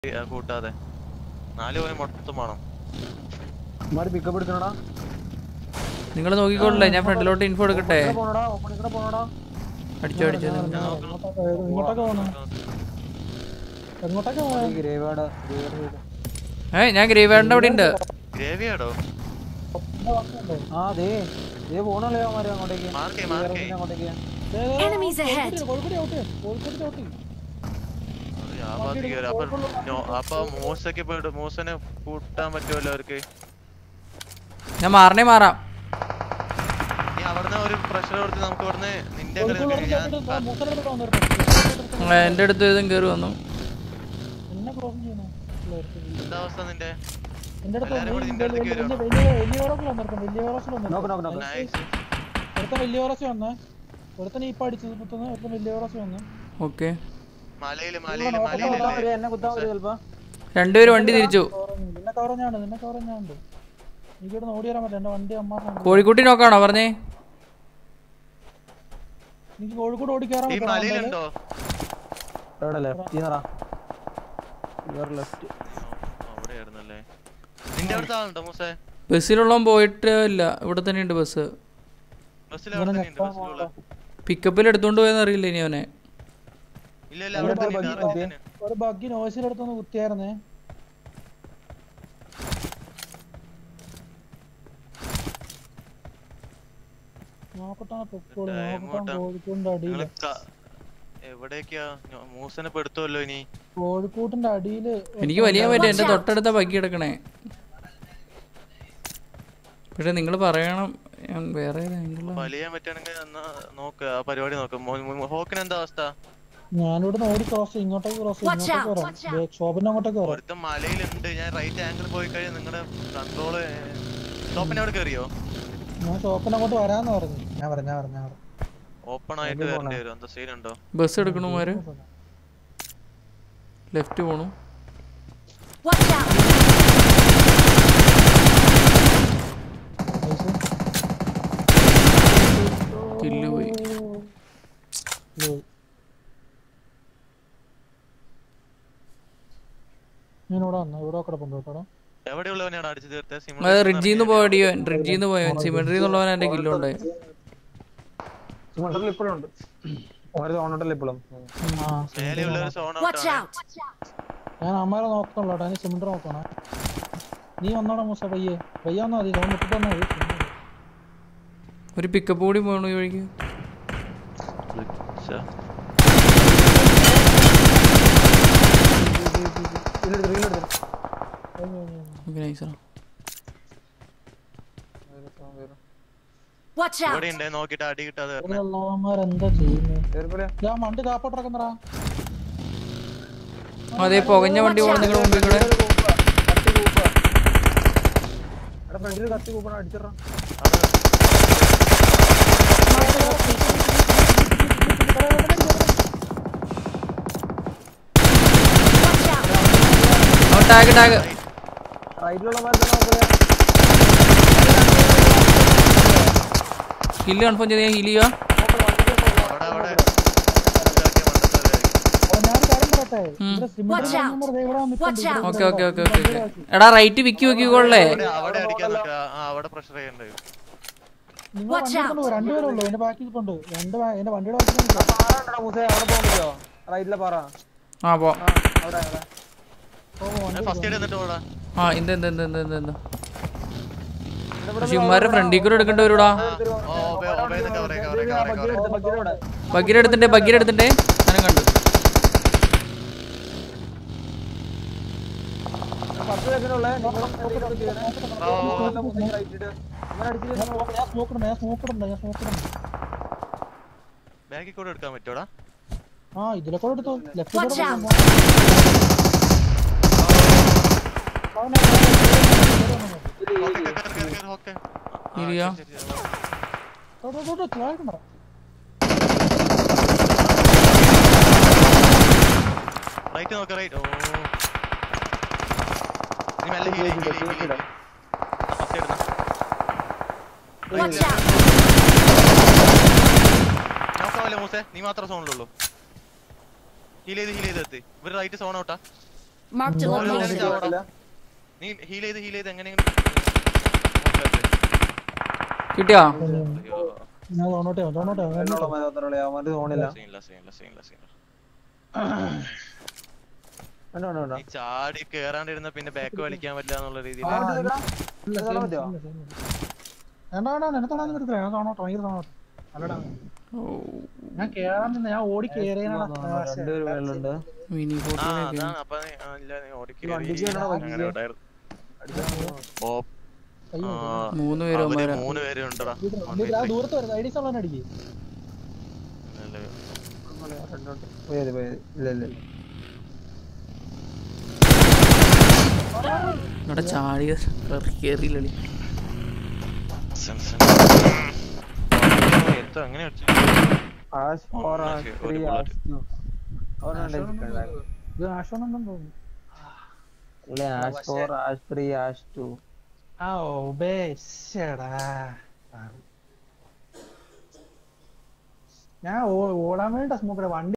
ഏ, കൂട്ടാതെ നാല് പോയി മൊത്തം വേണം ഇമാര് പിക്കപ്പ് എടുക്കണടാ നിങ്ങൾ നോക്കിക്കോളല്ലേ ഞാൻ ഫ്രണ്ടിലോട്ട് ഇൻഫോ എടുക്കട്ടെ ഇവിടെ പോണടാ ഓപ്പണിൽ കൂടെ പോണടാ അടിച്ചോ അടിച്ചോ ഞാൻ നോക്കണം. ഇങ്ങോട്ടൊക്കെ പോകണം എങ്ങോട്ടൊക്കെ പോകണം ഗ്രേവാട് ഏ ഞാൻ ഗ്രേവാഡിന്റെ അവിടെ ഉണ്ട് ഗ്രേവിയാടോ ആ ദേ ദേ പോണല്ലേ അവന്മാര് അങ്ങോട്ടേക്ക് മാർക്കേ മാർക്കേ പിന്നെ അങ്ങോട്ടേക്ക് Enemies ahead. Kozhikode out Kozhikode ചവിട്ടി ആ ഭാഗത്ത് കേറി അപ്പൊ നോ- അപ്പൊ മൂസക്ക് പോയിട്ട് മൂസനെ കൂട്ടാൻ പറ്റുമല്ലോ അവർക്ക് ഞാൻ മാറണേ മാറാം നീ അവിടുന്ന് ഒരു പ്രഷർ കൊടുത്ത് നമുക്ക് ഇവിടുന്ന് നിന്റെ കളി കോഴിക്കോട് ഞാൻ ചവിട്ടിട്ട് മൂസലെടുത്ത് വന്നിട്ട് ആ, എന്റെ അടുത്ത് ഇതും കയറി വന്നു എന്നെ ക്രോസ് ചെയ്യുന്നു എന്താ അവസ്ഥ നിന്റെ എന്റെ അടുത്ത് എല്ലാരും കൂടി നിന്റെ അടുത്തേക്ക് വലിയ വരുവാണോ? വലിയ വലിയ ഓറസിൽ വന്നിരിക്കും വലിയ ഓറസിൽ നോക്ക് നോക്ക് നോക്ക് വന്നിരിക്കും നൈസ് ഒരുത്തൻ വലിയ ഓറസി വന്നേ ഒരുത്തൻ ഇപ്പൊ അടിച്ചത് പുത്തുന്ന ഒരുത്തൻ വലിയ ഓറസി വന്നു ഓക്കെ മലയില് മലയില് എന്നെ മലയില് കുത്താൻ വരും എന്നെ കുത്താൻ വരും ചിലപ്പോ രണ്ടുപേരും വണ്ടി തിരിച്ചു നിന്നെ കവറഞ്ഞാണ്ട് നിന്നെ കവറഞ്ഞാണ്ട് എനിക്ക് ഇവിടെ ഓടി വരാൻ പറ്റില്ല എന്റെ വണ്ടി അമ്മാറിനാണ് കോഴിക്കുട്ടി നോക്കാണോ പറഞ്ഞേ എനിക്ക് കോഴിക്കോട് ഓടി കയറാൻ ഈ പറ്റില്ല മലയിലുണ്ടോ എവിടെ ലെഫ്റ്റ് ചെയ്യുന്നടാ യുവർ ലെഫ്റ്റ് അവിടെ ആയിരുന്നല്ലേ നിന്റെ അടുത്ത് ആളുണ്ടോ മൂസേ ബസ്സിലുള്ളവൻ പോയിട്ട് ഇല്ല ഇവിടെ തന്നെ ഉണ്ട് ബസ് ബസ്സിൽ അവിടെ തന്നെ ഉണ്ട് ബസ്സിലുള്ള പിക്കപ്പിൽ എടുത്തോണ്ട് പോയെന്ന് അറിയില്ല ഇനി അവനെ ഇല്ല ഇല്ല അവിടെ തന്നെ ഉണ്ട്, അവിടെ തന്നെ. ഒരു ബഗ്ഗി നോയ്സിലെടുത്തൊന്ന് കുത്തിയായിരുന്നേ നോക്കട്ടാ പൊക്കോളൂ ഇതാ, നോക്കട്ടാ എങ്ങോട്ടാ? കോഴിക്കോടിന്റെ അടിയില് നിങ്ങള് ക- എവിടേക്കാ ഞ- മൂസനെ പെടുത്തുമല്ലോ ഇനി കോഴിക്കോട്ടിന്റെ അടിയില് എനിക്ക് വലിയ പറ്റും എന്റെ തൊട്ടടുത്ത ബഗ്ഗി എടുക്കണേ പക്ഷെ നിങ്ങൾ പറയണം ഞാൻ വേറെ ഏതെങ്കിലും വലിയാൻ പറ്റുകയാണെങ്കിൽ എന്നാ നോക്ക് ആ പരിപാടി നോക്ക് മോ- മോ- ഹോക്കിന് എന്താ അവസ്ഥ ഞാനിവിടെ ഓടി ക്രോസ് ഇങ്ങോട്ടേക്ക് ക്രോസ് Watch out, ഇങ്ങോട്ടേക്ക് watch വരാം ഷോപ്പിന്റെ അങ്ങോട്ടേക്ക് വരാം ഒരുത്തൻ മലയിലുണ്ട് ഞാൻ റൈറ്റ് ആംഗിൾ പോയി കഴിഞ്ഞാൽ നിങ്ങളുടെ കൺട്രോള് ഷോപ്പിന്റെ അവിടെ കയറിയോ ഞാൻ ഷോപ്പിന്റെ അങ്ങോട്ട് വരാന്ന് പറഞ്ഞു ഞാൻ പറഞ്ഞു ഞാൻ പറഞ്ഞു ഞാൻ പറഞ്ഞു ഓപ്പൺ ആയിട്ട് വരേണ്ടി വരും എന്താ സീൻ ഉണ്ടോ ബസ് എടുക്കണമാര് ലെഫ്റ്റ് പോണു Watch out! കില്ല് പോയി ഞാൻ ഇവിടെ വന്നു ഇവിടെ കിടപ്പുണ്ട് കേട്ടോ എവിടെയുള്ളവനാണ് അടിച്ചു തീർത്തത് അത് സിമുലേഷൻ റിഡ്ജിന്ന് പോയടിയോ റിഡ്ജിന്ന് പോയവൻ സിമെട്രി എന്നുള്ളവൻ എന്റെ കില്ലുണ്ടായി സിമണ്ടറിൽ ഇപ്പോഴും ഉണ്ട് ഓരോ ഓണുണ്ടല്ലോ ഇപ്പോഴും ആ മേലെയുള്ള ഒരു സോൺ Watch out! ഞാൻ അമ്മാരെ നോക്കണല്ലോ കേട്ടോ അതിന് സിമിണ്ടർ നോക്കണേ നീ വന്നോടാ മൂസ പയ്യെ പയ്യ വന്നാ മതി ലോൺ ഇട്ടിട്ട് വന്നാ മതി ഒരു പിക്കപ്പ് കൂടി പോകണു ഈ വഴിക്ക് ഓക്കെ നൈസാ Watch out! ഇവിടെ ഉണ്ട് നോക്കിട്ട് അടി കിട്ടാതെ വരണേ എന്താ ചെയ്യുന്നത് ഞാൻ വണ്ടി കാപ്പോട്ടിറക്കുന്നടാ അതെ പുകഞ്ഞ വണ്ടി പോകണം നിങ്ങളുടെ മുമ്പിൽ കൂടെ ഫ്രണ്ടിൽ കത്തി കൂപ്പണ അടിച്ചിട Watch out! അവൻ ടാഗ് ടാഗ് റൈറ്റിലുള്ള മരത്തിൽ നോക്കല് കില്ല് കൺഫേം ചെയ്ത് ഞാൻ ഹീൽ ചെയ്യുക അവിടെ അവിടെ ഇതാക്കിയ മണ്ടത്തരമായിരിക്കും. അപ്പൊ ഞാൻ കാര്യം പറയട്ടെ ഇവിടെ Watch സിമിണ്ടർ out. നമ്പർ ഇവിടെ Watch out. Okay okay okay okay okay എടാ റൈറ്റ് വിക്കി വെക്കിക്കോളേ അവിടെ അവിടെ അടിക്കാൻ നോക്കുക ആ അവിടെ പ്രഷർ ചെയ്യണ്ടേ നിങ്ങൾ Watch വണ്ടി കൊണ്ട് രണ്ടുപേരേ ഉള്ളൂ എന്റെ ബാക്കിൽ കൊണ്ട് രണ്ട് ബാ- എന്റെ വണ്ടിയുടെ ബാക്കിൽ പാറ ഉണ്ടോ മൂസേ അവിടെ പോകാൻ പറ്റുമോ റൈറ്റിലെ പാറ ആ പോ ആ അവിടെ അവിടെ ഫസ്റ്റ് എയ്ഡ് എന്നിട്ട് പോടാ ആ എന്ത് എന്ത് എന്ത് എന്ത് എന്ത് എന്ത് പക്ഷെ ഇമാരുടെ ഫ്രണ്ടിൽ കൂടെ എടുക്കേണ്ടി വരുടാ ഓ ഓബേ ഓബേ കവറേ കവറേ കവറേ കവറേ ബഗ്ഗിലൂടെ ബക്കറ്റ് എടുത്തിട്ടേ ബക്കറ്റ് എടുത്തിട്ടേ ഞാനും കണ്ടു പത്ത് സെക്കൻഡുള്ള റൈറ്റ് ഇട് ഇങ്ങനെ അടിച്ചിട്ട് ഞാൻ സ്മോക്ക് ഇടണ്ട ഞാൻ സ്മോക്ക് ഇടണ്ട ഞാൻ സ്മോക്ക് ഇടണ്ട ബാക്കിൽ കൂടെ എടുക്കാൻ പറ്റൂടാ ആ ഇതിലെ കൂടെ എടുത്തു ലെഫ്റ്റ് Watch കൂടെ out! ഓക്കെ കേറി കേറി കേറി ഓക്കെ ഇരിയാ. താഴ്ക്കണ്ട റൈറ്റ് നോക്ക റൈറ്റ് ഓ നീ മെല്ലെ heal heal heal first aid Watch out! നോക്കാവല്ലേ മൂസേ നീ മാത്രം സോണിലുള്ളൂ ഹീൽ ചെയ്ത് ഹീൽ ചെയ്ത് എത്തി ഇവര് റൈറ്റ് സോൺ ഔട്ടാ Marked a ഒരു location. ചാവടാ. നീ ഹീൽ ചെയ്ത് ഹീൽ ചെയ്ത് എങ്ങനെയെങ്കിലും കിട്ടിയോ അയ്യോ ഞാൻ തോന്നോട്ടെ തോന്നോട്ടെ അവന്മാര് തോണില്ല സീനില്ല സീനില്ല സീനില്ല സീനില്ല വേണ്ട വേണ്ട വേണ്ട നീ ചാടി കേറാണ്ടിരുന്ന പിന്നെ ബാക്ക് വലിക്കാൻ പറ്റില്ല എന്നുള്ള രീതിയിൽ ആ, ഇത് ഇടാം. ഇല്ല, ഇത് കളയാൻ ഇല്ല, പറ്റുമോ? ഇല്ല, ഇല്ല. വേണ്ട വേണ്ട എന്നെ തൊടാൻ പറ്റത്തില്ല ഞാൻ തോന്നോട്ടെ ഭയങ്കര തോന്നോട്ടെ അല്ലടാ ഞാൻ കേറാൻ നിന്ന് ഞാൻ ഓടി കേറിയാണ് രണ്ടുപേര് മേളിലുണ്ട് മിനി ആ ഫോർട്ടീനൊക്കെ അതാണ് അപ്പൊ നീ- ആ, ഇല്ല നീ ഓടി ഈ വണ്ടിക്ക് വേണോ വണ്ടിക്ക്? അങ്ങനെ ഉണ്ടായിരുന്നു ഓ ആ, മൂന്ന് പേര് അവര് അവന്മാരാ മൂന്ന് പേര് ഉണ്ടടാ ആ ദൂരത്ത് വരുന്നത് ഐ ഡി ഉള്ളവനെ അടിക്ക് പോയത് പോയത് ഇല്ല ഇല്ല ഇല്ല. ഇവിടെ ചാടി കേറിയില്ലടി എത്തോ അങ്ങനെ അടിച്ചു ആഷ് ഫോർ ആ, ആഷ് ശരി, ത്രീ ഒരു ആഷ് ടു അവനുണ്ട് ഇത് ആശോണെന്നും തോന്നുന്നു ഇല്ല ash four ash three ash two ആ ഉപേശടാ ഞാൻ ഓ- ഓടാൻ വേണ്ട സ്മോക്കറെ വണ്ടി